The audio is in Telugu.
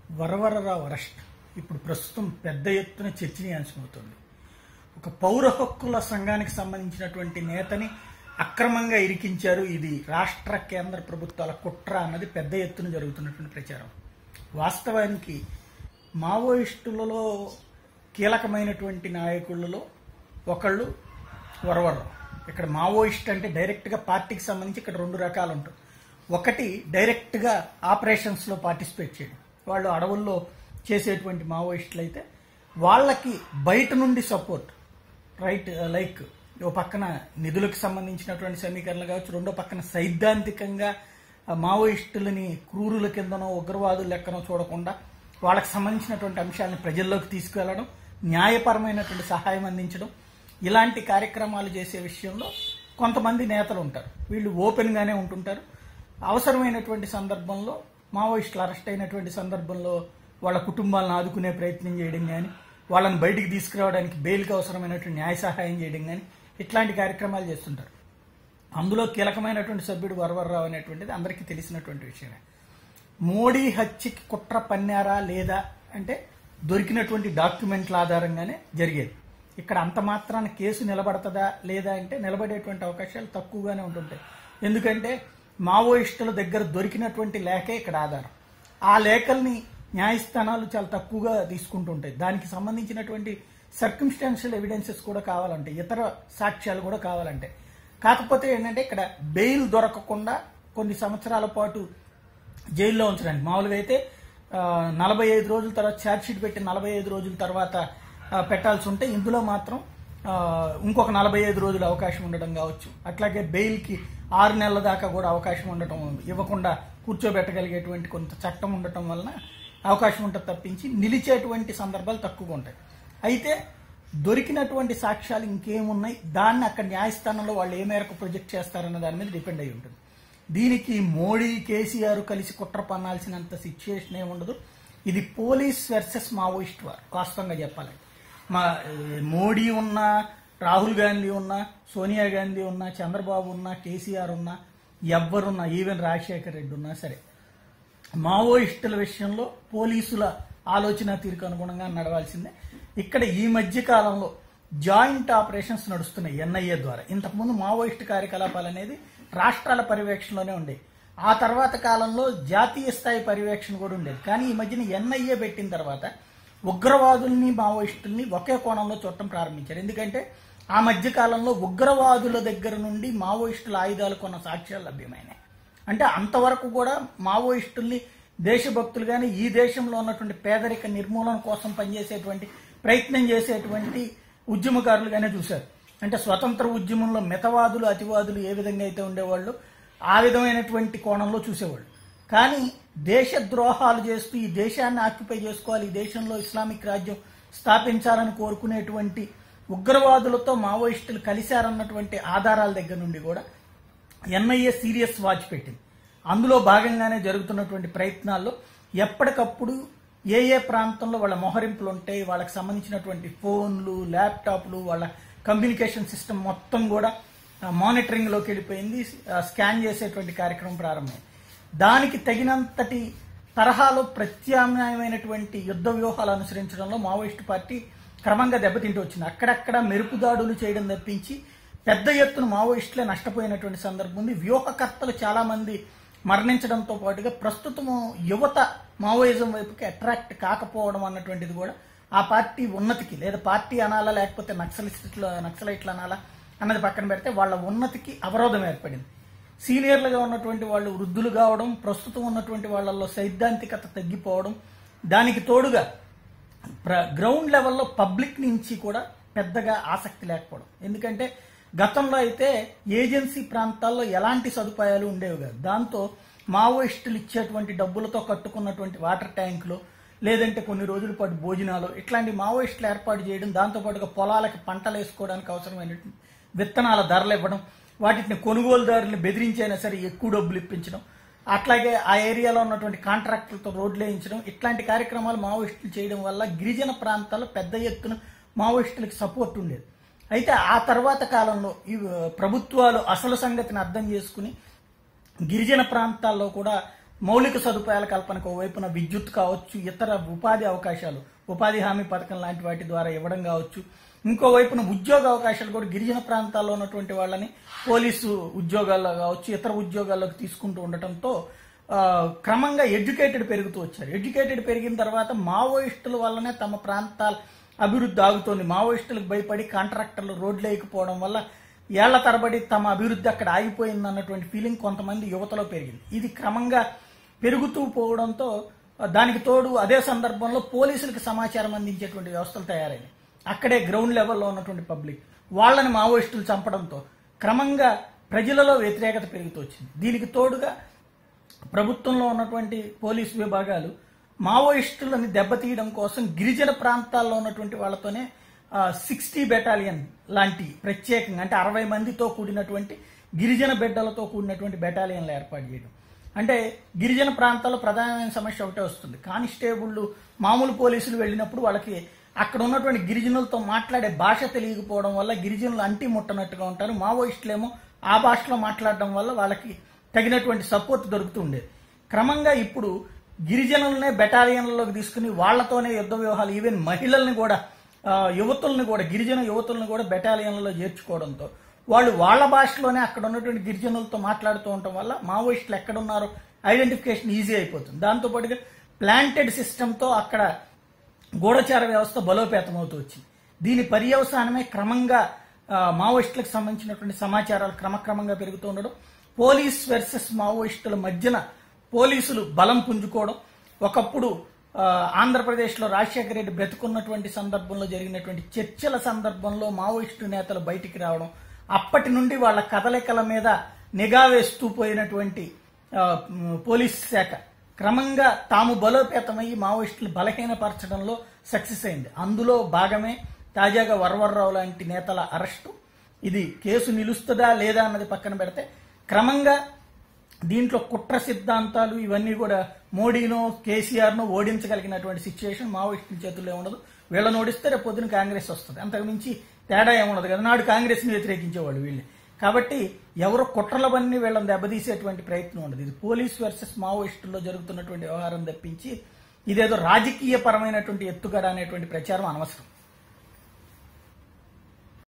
వరవరరావు అరెస్ట్ ఇప్పుడు ప్రస్తుతం పెద్ద ఎత్తున చర్చనీయాంశమవుతుంది ఒక పౌర హక్కుల సంఘానికి సంబంధించినటువంటి నేతని అక్రమంగా ఇరికించారు ఇది రాష్ట్ర కేంద్ర ప్రభుత్వాల కుట్ర అన్నది పెద్ద ఎత్తున జరుగుతున్నటువంటి ప్రచారం వాస్తవానికి మావోయిస్టులలో కీలకమైనటువంటి నాయకులలో ఒకళ్ళు వరవరరావు ఇక్కడ మావోయిస్ట్ అంటే డైరెక్ట్గా పార్టీకి సంబంధించి ఇక్కడ రెండు రకాలు ఉంటాయి ఒకటి డైరెక్ట్గా ఆపరేషన్స్లో పార్టిసిపేట్ చేయడం వాళ్ళు అడవుల్లో చేసేటువంటి మావోయిస్టులు అయితే వాళ్ళకి బయట నుండి సపోర్ట్ రైట్ లైక్ ఓ పక్కన నిధులకు సంబంధించినటువంటి సమీకరణలు కావచ్చు రెండో పక్కన సైద్ధాంతికంగా ఆ మావోయిస్టులని క్రూరుల కిందనో ఉగ్రవాదుల లెక్కనో చూడకుండా వాళ్ళకి సంబంధించినటువంటి అంశాలను ప్రజల్లోకి తీసుకువెళ్ళడం న్యాయపరమైనటువంటి సహాయం అందించడం ఇలాంటి కార్యక్రమాలు చేసే విషయంలో కొంతమంది నేతలు ఉంటారు వీళ్ళు ఓపెన్గానే ఉంటుంటారు అవసరమైనటువంటి సందర్భంలో మావోయిస్టులు అరెస్ట్ అయినటువంటి సందర్భంలో వాళ్ళ కుటుంబాలను ఆదుకునే ప్రయత్నం చేయడం కానీ వాళ్ళని బయటికి తీసుకురావడానికి బెయిల్కి అవసరమైనటువంటి న్యాయ సహాయం చేయడం కానీ ఇట్లాంటి కార్యక్రమాలు చేస్తుంటారు అందులో కీలకమైనటువంటి సభ్యుడు వరవరరావు అనేటువంటిది అందరికీ తెలిసినటువంటి విషయమే మోడీ హత్యకి కుట్ర పన్నారా లేదా అంటే దొరికినటువంటి డాక్యుమెంట్ల ఆధారంగానే జరిగేది ఇక్కడ అంత మాత్రాన కేసు నిలబడతదా లేదా అంటే నిలబడేటువంటి అవకాశాలు తక్కువగానే ఉంటుంటాయి ఎందుకంటే మావోయిస్టుల దగ్గర దొరికినటువంటి లేఖే ఇక్కడ ఆధారం ఆ లేఖల్ని న్యాయస్థానాలు చాలా తక్కువగా తీసుకుంటుంటాయి దానికి సంబంధించినటువంటి సర్కమ్స్టాన్షియల్ ఎవిడెన్సెస్ కూడా కావాలంటే ఇతర సాక్ష్యాలు కూడా కావాలంటే కాకపోతే ఏంటంటే ఇక్కడ బెయిల్ దొరకకుండా కొన్ని సంవత్సరాల పాటు జైల్లో ఉంచడానికి మామూలుగా అయితే ఆ, నలభై ఐదు రోజుల తర్వాత ఛార్జ్ షీట్ పెట్టి నలభై ఐదు రోజుల తర్వాత ఆ, పెట్టాల్సి ఉంటే ఇందులో మాత్రం ఆ, ఇంకొక నలభై ఐదు రోజులు అవకాశం ఉండడం కావచ్చు అట్లాగే బెయిల్కి ఆరు నెలల దాకా కూడా అవకాశం ఉండటం ఇవ్వకుండా కూర్చోబెట్టగలిగేటువంటి కొంత చట్టం ఉండటం వలన అవకాశం ఉంటుంది తప్పించి నిలిచేటువంటి సందర్భాలు తక్కువగా ఉంటాయి అయితే దొరికినటువంటి సాక్ష్యాలు ఇంకేమున్నాయి దాన్ని అక్కడ న్యాయస్థానంలో వాళ్ళు ఏ మేరకు ప్రొజెక్ట్ చేస్తారన్న దాని మీద డిపెండ్ అయి ఉంటుంది దీనికి మోడీ కేసీఆర్ కలిసి కుట్ర పన్నాల్సినంత సిచ్యుయేషన్ ఏమి ఉండదు ఇది పోలీస్ వర్సెస్ మావోయిస్ట్ వార్ వాస్తవంగా చెప్పాలంటే మా ఏ, మోడీ ఉన్నా రాహుల్ గాంధీ ఉన్నా సోనియా గాంధీ ఉన్నా చంద్రబాబు ఉన్నా కేసీఆర్ ఉన్నా ఎవ్వరున్నా ఈవెన్ రాజశేఖర్ రెడ్డి ఉన్నా సరే మావోయిస్టుల విషయంలో పోలీసుల ఆలోచన తీరుకు అనుగుణంగా నడవాల్సిందే ఇక్కడ ఈ మధ్య కాలంలో జాయింట్ ఆపరేషన్స్ నడుస్తున్నాయి ఎన్ఐఏ ద్వారా ఇంతకుముందు మావోయిస్ట్ కార్యకలాపాలు అనేది రాష్ట్రాల పర్యవేక్షణలోనే ఉండేవి ఆ తర్వాత కాలంలో జాతీయ స్థాయి పర్యవేక్షణ కూడా ఉండేది కానీ ఈ మధ్యన ఎన్ఐఏ పెట్టిన తర్వాత ఉగ్రవాదుల్ని మావోయిస్టుల్ని ఒకే కోణంలో చూడటం ప్రారంభించారు ఎందుకంటే ఆ మధ్య కాలంలో ఉగ్రవాదుల దగ్గర నుండి మావోయిస్టుల ఆయుధాలు కొన్న సాక్ష్యాలు లభ్యమైనాయి అంటే అంతవరకు కూడా మావోయిస్టుల్ని దేశభక్తులు కానీ ఈ దేశంలో ఉన్నటువంటి పేదరిక నిర్మూలన కోసం పనిచేసేటువంటి ప్రయత్నం చేసేటువంటి ఉద్యమకారులుగానే చూశారు అంటే స్వతంత్ర ఉద్యమంలో మితవాదులు అతివాదులు ఏ విధంగా అయితే ఉండేవాళ్ళు ఆ విధమైనటువంటి కోణంలో చూసేవాళ్ళు కానీ దేశ ద్రోహాలు చేస్తూ ఈ దేశాన్ని ఆక్యుపై చేసుకోవాలి ఈ దేశంలో ఇస్లామిక్ రాజ్యం స్థాపించాలని కోరుకునేటువంటి ఉగ్రవాదులతో మావోయిస్టులు కలిశారన్నటువంటి ఆధారాల దగ్గర నుండి కూడా ఎన్ఐఏ సీరియస్ వాచ్ పెట్టింది అందులో భాగంగానే జరుగుతున్నటువంటి ప్రయత్నాల్లో ఎప్పటికప్పుడు ఏ ఏ ప్రాంతంలో వాళ్ళ మొహరింపులు ఉంటాయి వాళ్ళకి సంబంధించినటువంటి ఫోన్లు ల్యాప్టాప్లు వాళ్ళ కమ్యూనికేషన్ సిస్టమ్ మొత్తం కూడా మానిటరింగ్లోకి వెళ్ళిపోయింది ఆ, స్కాన్ చేసేటువంటి కార్యక్రమం ప్రారంభమైంది దానికి తగినంతటి తరహాలో ప్రత్యామ్నాయమైనటువంటి యుద్ధ వ్యూహాలు అనుసరించడంలో మావోయిస్టు పార్టీ క్రమంగా దెబ్బతింటూ వచ్చింది అక్కడక్కడ మెరుపు దాడులు చేయడం తప్పించి పెద్ద ఎత్తున మావోయిస్టులే నష్టపోయినటువంటి సందర్భం ఉంది వ్యూహకర్తలు చాలా మంది మరణించడంతో పాటుగా ప్రస్తుతము యువత మావోయిజం వైపుకి అట్రాక్ట్ కాకపోవడం అన్నటువంటిది కూడా ఆ పార్టీ ఉన్నతికి లేదా పార్టీ అనాలా లేకపోతే నక్సలిస్టులు నక్సలైట్లు అనాలా అన్నది పక్కన పెడితే వాళ్ళ ఉన్నతికి అవరోధం ఏర్పడింది సీనియర్లుగా ఉన్నటువంటి వాళ్ళు వృద్ధులు కావడం ప్రస్తుతం ఉన్నటువంటి వాళ్ళల్లో సైద్ధాంతికత తగ్గిపోవడం దానికి తోడుగా ప్ర- గ్రౌండ్ లెవెల్లో పబ్లిక్ నుంచి కూడా పెద్దగా ఆసక్తి లేకపోవడం ఎందుకంటే గతంలో అయితే ఏజెన్సీ ప్రాంతాల్లో ఎలాంటి సదుపాయాలు ఉండేవి కాదు దాంతో మావోయిస్టులు ఇచ్చేటువంటి డబ్బులతో కట్టుకున్నటువంటి వాటర్ ట్యాంకులు లేదంటే కొన్ని రోజుల పాటు భోజనాలు ఇట్లాంటి మావోయిస్టులు ఏర్పాటు చేయడం దాంతోపాటుగా పొలాలకి పంటలు వేసుకోవడానికి అవసరమైనటువంటి విత్తనాల ధరలు ఇవ్వడం వాటిని కొనుగోలుదారులను బెదిరించైనా సరే ఎక్కువ డబ్బులు ఇప్పించడం అట్లాగే ఆ ఏరియాలో ఉన్నటువంటి కాంట్రాక్టులతో రోడ్లు వేయించడం ఇట్లాంటి కార్యక్రమాలు మావోయిస్టులు చేయడం వల్ల గిరిజన ప్రాంతాల్లో పెద్ద ఎత్తున మావోయిస్టులకు సపోర్ట్ ఉండేది అయితే ఆ తర్వాత కాలంలో ఈ ప్రభుత్వాలు అసలు సంగతిని అర్థం చేసుకుని గిరిజన ప్రాంతాల్లో కూడా మౌలిక సదుపాయాల కల్పనకు ఓవైపున విద్యుత్ కావచ్చు ఇతర ఉపాధి అవకాశాలు ఉపాధి హామీ పథకం లాంటి వాటి ద్వారా ఇవ్వడం కావచ్చు ఇంకోవైపున ఉద్యోగ అవకాశాలు కూడా గిరిజన ప్రాంతాల్లో ఉన్నటువంటి వాళ్ళని పోలీసు ఉద్యోగాల్లో కావచ్చు ఇతర ఉద్యోగాల్లోకి తీసుకుంటూ ఉండటంతో ఆ, క్రమంగా ఎడ్యుకేటెడ్ పెరుగుతూ వచ్చారు ఎడ్యుకేటెడ్ పెరిగిన తర్వాత మావోయిస్టుల వల్లనే తమ ప్రాంతాల అభివృద్ధి ఆగుతోంది మావోయిస్టులకు భయపడి కాంట్రాక్టర్లు రోడ్లు వేయకపోవడం వల్ల ఏళ్ల తరబడి తమ అభివృద్ధి అక్కడ ఆగిపోయింది అన్నటువంటి ఫీలింగ్ కొంతమంది యువతలో పెరిగింది ఇది క్రమంగా పెరుగుతూ పోవడంతో ఆ, దానికి తోడు అదే సందర్భంలో పోలీసులకు సమాచారం అందించేటువంటి వ్యవస్థలు తయారైనాయి అక్కడే గ్రౌండ్ లెవెల్లో ఉన్నటువంటి పబ్లిక్ వాళ్ళని మావోయిస్టులు చంపడంతో క్రమంగా ప్రజలలో వ్యతిరేకత పెరుగుతూ వచ్చింది దీనికి తోడుగా ప్రభుత్వంలో ఉన్నటువంటి పోలీసు విభాగాలు మావోయిస్టులని దెబ్బతీయడం కోసం గిరిజన ప్రాంతాల్లో ఉన్నటువంటి వాళ్ళతోనే సిక్స్టీ బెటాలియన్ లాంటి ప్రత్యేకంగా అంటే అరవై మందితో కూడినటువంటి గిరిజన బిడ్డలతో కూడినటువంటి బెటాలియన్లు ఏర్పాటు చేయడం అంటే గిరిజన ప్రాంతాల్లో ప్రధానమైన సమస్య ఒకటే వస్తుంది కానిస్టేబుళ్ళు మామూలు పోలీసులు వెళ్ళినప్పుడు వాళ్ళకి అక్కడ ఉన్నటువంటి గిరిజనులతో మాట్లాడే భాష తెలియకపోవడం వల్ల గిరిజనులు అంటి ముట్టనట్టుగా ఉంటారు మావోయిస్టులేమో ఆ భాషలో మాట్లాడడం వల్ల వాళ్ళకి తగినటువంటి సపోర్ట్ దొరుకుతూ ఉండేది క్రమంగా ఇప్పుడు గిరిజనులనే బెటాలియన్లలోకి తీసుకుని వాళ్ళతోనే యుద్ధ వ్యూహాలు ఈవెన్ మహిళల్ని కూడా ఆ, యువతుల్ని కూడా గిరిజన యువతుల్ని కూడా బెటాలియన్లలో చేర్చుకోవడంతో వాళ్ళు వాళ్ళ భాషలోనే అక్కడ ఉన్నటువంటి గిరిజనులతో మాట్లాడుతూ ఉండటం వల్ల మావోయిస్టులు ఎక్కడున్నారో ఐడెంటిఫికేషన్ ఈజీ అయిపోతుంది దాంతోపాటుగా ప్లాంటెడ్ సిస్టంతో అక్కడ గూఢచార వ్యవస్థ బలోపేతం అవుతూ వచ్చింది దీని పర్యవసానమే క్రమంగా ఆ, మావోయిస్టులకు సంబంధించినటువంటి సమాచారాలు క్రమక్రమంగా పెరుగుతూ ఉండడం పోలీస్ వర్సెస్ మావోయిస్టుల మధ్యన పోలీసులు బలం పుంజుకోవడం ఒకప్పుడు ఆ, ఆంధ్రప్రదేశ్లో రాజశేఖర రెడ్డి బ్రతుకున్నటువంటి సందర్భంలో జరిగినటువంటి చర్చల సందర్భంలో మావోయిస్టు నేతలు బయటికి రావడం అప్పటి నుండి వాళ్ళ కదలికల మీద నిఘా వేస్తూ పోయినటువంటి ఆ, మ్, పోలీస్ శాఖ క్రమంగా తాము బలోపేతమయ్యి మావోయిస్టులు బలహీనపరచడంలో సక్సెస్ అయింది అందులో భాగమే తాజాగా వరవర్రావు లాంటి నేతల అరెస్టు ఇది కేసు నిలుస్తుందా లేదా అన్నది పక్కన పెడితే క్రమంగా దీంట్లో కుట్ర సిద్ధాంతాలు ఇవన్నీ కూడా మోడీనో కేసీఆర్నో ఓడించగలిగినటువంటి సిచ్యువేషన్ మావోయిస్టుల చేతుల్లో ఉండదు వీళ్ళని ఓడిస్తే రేపు పొద్దున కాంగ్రెస్ వస్తుంది అంతకు మించి తేడా ఏముండదు కదా నాడు కాంగ్రెస్ని వ్యతిరేకించేవాళ్ళు వీళ్ళు కాబట్టి ఎవరో కుట్రలవన్నీ వీళ్ళని దెబ్బతీసేటువంటి ప్రయత్నం ఉండదు ఇది పోలీస్ వర్సెస్ మావోయిస్టుల్లో జరుగుతున్నటువంటి వ్యవహారం తప్పించి ఇదేదో రాజకీయ పరమైనటువంటి ఎత్తుగడ అనేటువంటి ప్రచారం అనవసరం